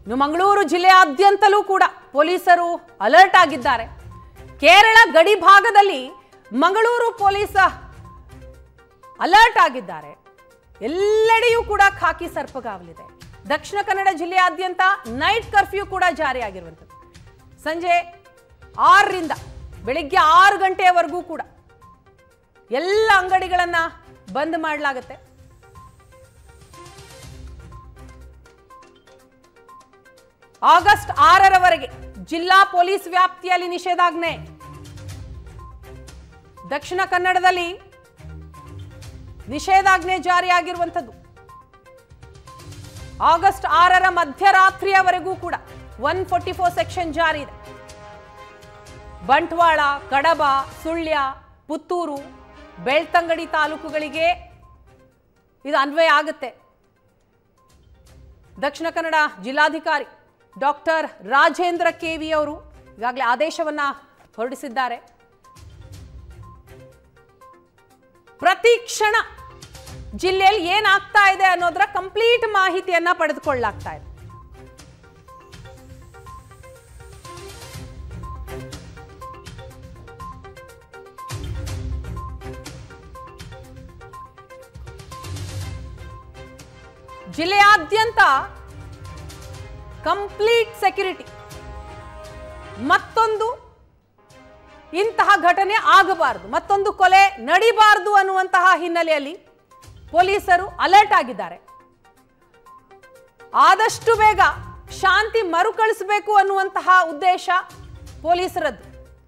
ಇನ್ನು ಮಂಗಳೂರು ಜಿಲ್ಲೆಯಾದ್ಯಂತಲೂ ಕೂಡ ಪೊಲೀಸರು ಅಲರ್ಟ್ ಆಗಿದ್ದಾರೆ ಕೇರಳ ಗಡಿ ಭಾಗದಲ್ಲಿ ಮಂಗಳೂರು ಪೊಲೀಸ ಅಲರ್ಟ್ ಆಗಿದ್ದಾರೆ ಎಲ್ಲೆಡೆಯೂ ಕೂಡ ಖಾಕಿ ಸರ್ಪಗಾವಲಿದೆ ದಕ್ಷಿಣ ಕನ್ನಡ ಜಿಲ್ಲೆಯಾದ್ಯಂತ ನೈಟ್ ಕರ್ಫ್ಯೂ ಕೂಡ ಜಾರಿಯಾಗಿರುವಂಥದ್ದು ಸಂಜೆ ಆರರಿಂದ ಬೆಳಿಗ್ಗೆ ಆರು ಗಂಟೆಯವರೆಗೂ ಕೂಡ ಎಲ್ಲ ಅಂಗಡಿಗಳನ್ನ ಬಂದ್ ಮಾಡಲಾಗುತ್ತೆ ಆಗಸ್ಟ್ ಆರರವರೆಗೆ ಜಿಲ್ಲಾ ಪೊಲೀಸ್ ವ್ಯಾಪ್ತಿಯಲ್ಲಿ ನಿಷೇಧಾಜ್ಞೆ ದಕ್ಷಿಣ ಕನ್ನಡದಲ್ಲಿ ನಿಷೇಧಾಜ್ಞೆ ಜಾರಿಯಾಗಿರುವಂಥದ್ದು ಆಗಸ್ಟ್ ಆರರ ಮಧ್ಯರಾತ್ರಿಯವರೆಗೂ ಕೂಡ ಒನ್ ಫೋರ್ಟಿ ಫೋರ್ ಸೆಕ್ಷನ್ ಜಾರಿ ಇದೆ ಬಂಟ್ವಾಳ ಕಡಬ ಸುಳ್ಯ ಪುತ್ತೂರು ಬೆಳ್ತಂಗಡಿ ತಾಲೂಕುಗಳಿಗೆ ಇದು ಅನ್ವಯ ಆಗುತ್ತೆ ದಕ್ಷಿಣ ಕನ್ನಡ ಜಿಲ್ಲಾಧಿಕಾರಿ ಡಾಕ್ಟರ್ ರಾಜೇಂದ್ರ ಕೆವಿ ಅವರು ಈಗಾಗಲೇ ಆದೇಶವನ್ನ ಹೊರಡಿಸಿದ್ದಾರೆ ಪ್ರತಿ ಕ್ಷಣ ಜಿಲ್ಲೆಯಲ್ಲಿ ಏನಾಗ್ತಾ ಇದೆ ಅನ್ನೋದರ ಕಂಪ್ಲೀಟ್ ಮಾಹಿತಿಯನ್ನ ಪಡೆದುಕೊಳ್ಳಲಾಗ್ತಾ ಇದೆ ಜಿಲ್ಲೆಯಾದ್ಯಂತ ಕಂಪ್ಲೀಟ್ ಸೆಕ್ಯೂರಿಟಿ ಮತ್ತೊಂದು ಇಂತಹ ಘಟನೆ ಆಗಬಾರದು ಮತ್ತೊಂದು ಕೊಲೆ ನಡಿಬಾರದು ಅನ್ನುವಂತಹ ಹಿನ್ನೆಲೆಯಲ್ಲಿ ಪೊಲೀಸರು ಅಲರ್ಟ್ ಆಗಿದ್ದಾರೆ ಆದಷ್ಟು ಬೇಗ ಶಾಂತಿ ಮರುಕಳಿಸಬೇಕು ಅನ್ನುವಂತಹ ಉದ್ದೇಶ ಪೊಲೀಸರದ್ದು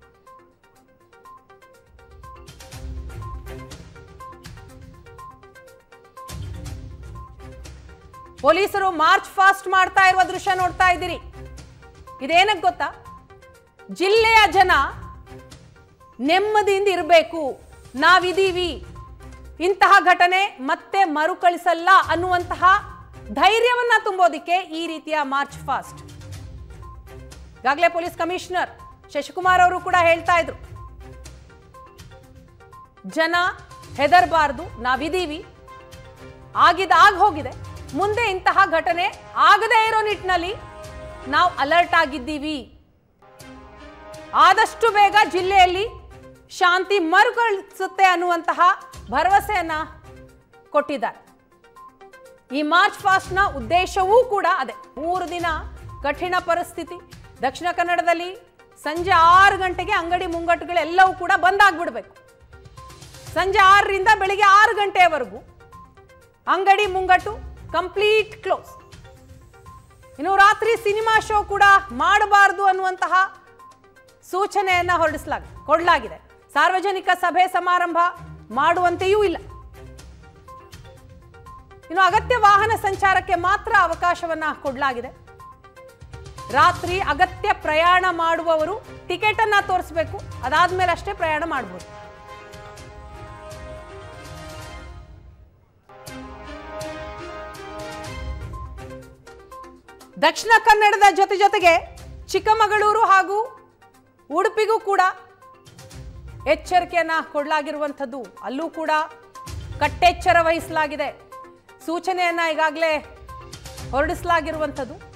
ಪೊಲೀಸರು ಮಾರ್ಚ್ ಫಾಸ್ಟ್ ಮಾಡ್ತಾ ಇರುವ ದೃಶ್ಯ ನೋಡ್ತಾ ಇದ್ದೀರಿ ಇದೇನಕ್ಕೆ ಗೊತ್ತಾ ಜಿಲ್ಲೆಯ ಜನ ನೆಮ್ಮದಿಯಿಂದ ಇರಬೇಕು ನಾವಿದೀವಿ ಇಂತಹ ಘಟನೆ ಮತ್ತೆ ಮರುಕಳಿಸಲ್ಲ ಅನ್ನುವಂತಹ ಧೈರ್ಯವನ್ನ ತುಂಬೋದಿಕ್ಕೆ ಈ ರೀತಿಯ ಮಾರ್ಚ್ ಫಾಸ್ಟ್ ಈಗಾಗಲೇ ಪೊಲೀಸ್ ಕಮಿಷನರ್ ಶಶಿಕುಮಾರ್ ಅವರು ಕೂಡ ಹೇಳ್ತಾ ಇದ್ರು ಜನ ಹೆದರಬಾರ್ದು ನಾವಿದೀವಿ ಆಗಿದ ಆಗ ಹೋಗಿದೆ ಮುಂದೆ ಇಂತಹ ಘಟನೆ ಆಗದೇ ಇರೋ ನಿಟ್ಟಿನಲ್ಲಿ ನಾವು ಅಲರ್ಟ್ ಆಗಿದ್ದೀವಿ ಆದಷ್ಟು ಬೇಗ ಜಿಲ್ಲೆಯಲ್ಲಿ ಶಾಂತಿ ಮರುಕಳಿಸುತ್ತೆ ಅನ್ನುವಂತಹ ಭರವಸೆಯನ್ನ ಕೊಟ್ಟಿದ್ದಾರೆ ಈ ಮಾರ್ಚ್ ಫಾಸ್ಟ್ನ ಉದ್ದೇಶವೂ ಕೂಡ ಅದೇ ಮೂರು ದಿನ ಕಠಿಣ ಪರಿಸ್ಥಿತಿ ದಕ್ಷಿಣ ಕನ್ನಡದಲ್ಲಿ ಸಂಜೆ ಆರು ಗಂಟೆಗೆ ಅಂಗಡಿ ಮುಂಗಟ್ಟುಗಳೆಲ್ಲವೂ ಕೂಡ ಬಂದಾಗ್ಬಿಡ್ಬೇಕು ಸಂಜೆ ಆರರಿಂದ ಬೆಳಿಗ್ಗೆ ಆರು ಗಂಟೆಯವರೆಗೂ ಅಂಗಡಿ ಮುಂಗಟ್ಟು ಕಂಪ್ಲೀಟ್ ಕ್ಲೋಸ್ ಇನ್ನು ರಾತ್ರಿ ಸಿನಿಮಾ ಶೋ ಕೂಡ ಮಾಡಬಾರದು ಅನ್ನುವಂತಹ ಸೂಚನೆಯನ್ನ ಹೊರಡಿಸಲಾಗ ಕೊಡಲಾಗಿದೆ ಸಾರ್ವಜನಿಕ ಸಭೆ ಸಮಾರಂಭ ಮಾಡುವಂತೆಯೂ ಇಲ್ಲ ಇನ್ನು ಅಗತ್ಯ ವಾಹನ ಸಂಚಾರಕ್ಕೆ ಮಾತ್ರ ಅವಕಾಶವನ್ನ ಕೊಡಲಾಗಿದೆ ರಾತ್ರಿ ಅಗತ್ಯ ಪ್ರಯಾಣ ಮಾಡುವವರು ಟಿಕೆಟ್ ಅನ್ನ ತೋರಿಸಬೇಕು ಅದಾದ್ಮೇಲೆ ಅಷ್ಟೇ ಪ್ರಯಾಣ ಮಾಡಬಹುದು ದಕ್ಷಿಣ ಕನ್ನಡದ ಜೊತೆ ಜೊತೆಗೆ ಚಿಕ್ಕಮಗಳೂರು ಹಾಗೂ ಉಡುಪಿಗೂ ಕೂಡ ಎಚ್ಚರಿಕೆಯನ್ನ ಕೊಡಲಾಗಿರುವಂಥದ್ದು ಅಲ್ಲೂ ಕೂಡ ಕಟ್ಟೆಚ್ಚರ ವಹಿಸಲಾಗಿದೆ ಸೂಚನೆಯನ್ನ ಈಗಾಗಲೇ ಹೊರಡಿಸಲಾಗಿರುವಂಥದ್ದು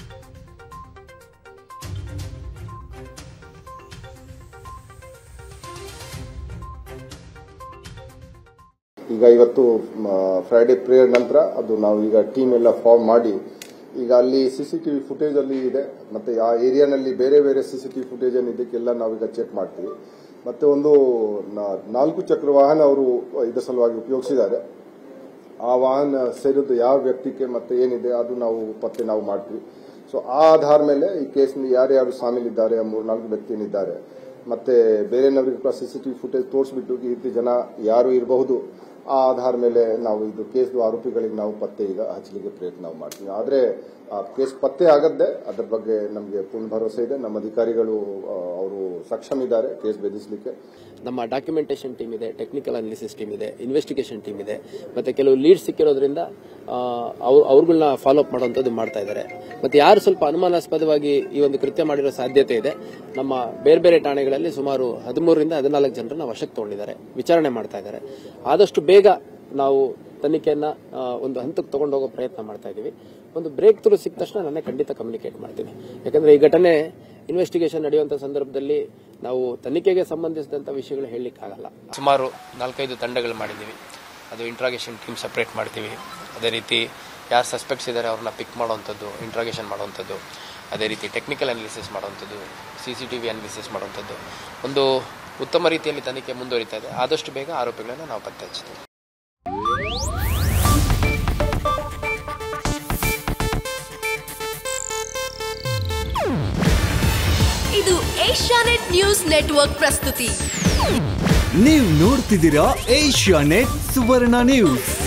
ಈಗ ಇವತ್ತು ಫ್ರೈಡೆ ಪ್ರೇಯರ್ ನಂತರ ಅದು ನಾವು ಈಗ ಟೀಮ್ ಎಲ್ಲ ಫಾರ್ಮ್ ಮಾಡಿ ಈಗ ಅಲ್ಲಿ ಸಿಸಿಟಿವಿ ಫುಟೇಜ್ ಅಲ್ಲಿ ಇದೆ ಮತ್ತೆ ಆ ಏರಿಯಾನಲ್ಲಿ ಬೇರೆ ಬೇರೆ ಸಿಸಿಟಿವಿ ಫುಟೇಜ್ ಇದಕ್ಕೆಲ್ಲ ನಾವೀಗ ಚೆಕ್ ಮಾಡ್ತೀವಿ ಮತ್ತೆ ಒಂದು ನಾ- ನಾಲ್ಕು ಚಕ್ರ ವಾಹನ ಅವರು ಇದರ ಸಲುವಾಗಿ ಉಪಯೋಗಿಸಿದ್ದಾರೆ ಆ ವಾಹನ ಸೇರಿದ್ದು ಯಾವ ವ್ಯಕ್ತಿಗೆ ಮತ್ತೆ ಏನಿದೆ ಅದು ನಾವು ಪತ್ತೆ ನಾವು ಮಾಡ್ತೀವಿ ಸೊ ಆ ಆಧಾರ ಮೇಲೆ ಈ ಕೇಸ್ನಲ್ಲಿ ಯಾರ್ಯಾರು ಸಾಮೀಲಿದ್ದಾರೆ ಮೂರ್ನಾಲ್ಕು ವ್ಯಕ್ತಿ ಏನಿದ್ದಾರೆ ಮತ್ತೆ ಬೇರೆನವರಿಗೆ ಕೂಡ ಸಿಸಿಟಿವಿ ಫುಟೇಜ್ ತೋರಿಸ್ಬಿಟ್ಟು ಈ ರೀತಿ ಜನ ಯಾರು ಇರಬಹುದು ಆ ಆಧಾರ ಮೇಲೆ ನಾವು ಇದು ಕೇಸ್ ಆರೋಪಿಗಳಿಗೆ ನಾವು ಪತ್ತೆ ಈಗ ಹಚ್ಚಲಿಕ್ಕೆ ಪ್ರಯತ್ನ ನಾವು ಮಾಡ್ತೀವಿ ಆದ್ರೆ ಆ ಕೇಸ್ ಪತ್ತೆ ಆಗದ್ದೆ ಅದ್ರ ಬಗ್ಗೆ ನಮಗೆ ಪೂರ್ಣ ಭರವಸೆ ಇದೆ ನಮ್ಮ ಅಧಿಕಾರಿಗಳು ಆ, ಅವರು ಸಕ್ಷಮ ಇದ್ದಾರೆ ಕೇಸ್ ಬೆದರಿಸಲಿಕ್ಕೆ ನಮ್ಮ ಡಾಕ್ಯುಮೆಂಟೇಷನ್ ಟೀಮ್ ಇದೆ ಟೆಕ್ನಿಕಲ್ ಅನಾಲಿಸಿಸ್ ಟೀಮ್ ಇದೆ ಇನ್ವೆಸ್ಟಿಗೇಷನ್ ಟೀಮ್ ಇದೆ ಮತ್ತೆ ಕೆಲವು ಲೀಡ್ ಸಿಕ್ಕಿರೋದ್ರಿಂದ ಅವ್ರು ಅವ್ರುಗಳನ್ನ ಫಾಲೋ ಅಪ್ ಮಾಡುವಂಥದ್ದು ಮಾಡ್ತಾ ಇದ್ದಾರೆ ಮತ್ತೆ ಯಾರು ಸ್ವಲ್ಪ ಅನುಮಾನಾಸ್ಪದವಾಗಿ ಈ ಒಂದು ಕೃತ್ಯ ಮಾಡಿರೋ ಸಾಧ್ಯತೆ ಇದೆ ನಮ್ಮ ಬೇರೆ ಬೇರೆ ಠಾಣೆಗಳಲ್ಲಿ ಸುಮಾರು ಹದಿಮೂರರಿಂದ ಹದಿನಾಲ್ಕು ಜನರನ್ನ ವಶಕ್ಕೆ ತಗೊಂಡಿದ್ದಾರೆ ವಿಚಾರಣೆ ಮಾಡ್ತಾ ಇದ್ದಾರೆ ಆದಷ್ಟು ಬೇಗ ನಾವು ತನಿಖೆಯನ್ನ ಆ, ಒಂದು ಹಂತಕ್ಕೆ ತಗೊಂಡು ಹೋಗೋ ಪ್ರಯತ್ನ ಮಾಡ್ತಾ ಇದ್ದೀವಿ ಒಂದು ಬ್ರೇಕ್ ಥ್ರೂ ಸಿಕ್ಕ ತಕ್ಷಣ ನಾನೇ ಖಂಡಿತ ಕಮ್ಯುನಿಕೇಟ್ ಮಾಡ್ತೀನಿ ಯಾಕಂದ್ರೆ ಈ ಘಟನೆ ಇನ್ವೆಸ್ಟಿಗೇಷನ್ ನಡೆಯುವಂಥ ಸಂದರ್ಭದಲ್ಲಿ ನಾವು ತನಿಖೆಗೆ ಸಂಬಂಧಿಸಿದಂಥ ವಿಷಯಗಳು ಹೇಳಲಿಕ್ಕಾಗಲ್ಲ ಸುಮಾರು ನಾಲ್ಕೈದು ತಂಡಗಳು ಮಾಡಿದ್ದೀವಿ ಅದು ಇಂಟ್ರಾಗೇಷನ್ ಟೀಮ್ ಸಪ್ರೇಟ್ ಮಾಡ್ತೀವಿ ಅದೇ ರೀತಿ ಯಾರು ಸಸ್ಪೆಕ್ಟ್ಸ್ ಇದ್ದಾರೆ ಅವ್ರನ್ನ ಪಿಕ್ ಮಾಡುವಂಥದ್ದು ಇಂಟ್ರಾಗೇಷನ್ ಮಾಡುವಂಥದ್ದು ಅದೇ ರೀತಿ ಟೆಕ್ನಿಕಲ್ ಅನಾಲಿಸಿಸ್ ಮಾಡುವಂಥದ್ದು C C T V analysis ಮಾಡುವಂಥದ್ದು ಒಂದು ಉತ್ತಮ ರೀತಿಯಲ್ಲಿ ತನಿಖೆ ಮುಂದುವರಿತಾ ಇದೆ ಆದಷ್ಟು ಬೇಗ ಆರೋಪಿಗಳನ್ನು ನಾವು ಪತ್ತೆ ಹಚ್ತೀವಿ ಇದು ಏಷ್ಯಾನೆಟ್ ನ್ಯೂಸ್ ನೆಟ್ವರ್ಕ್ ಪ್ರಸ್ತುತಿ ನೀವು ನೋಡ್ತಿದ್ದೀರಾ ಏಷ್ಯಾ ನೆಟ್ ಸುವರ್ಣ ನ್ಯೂಸ್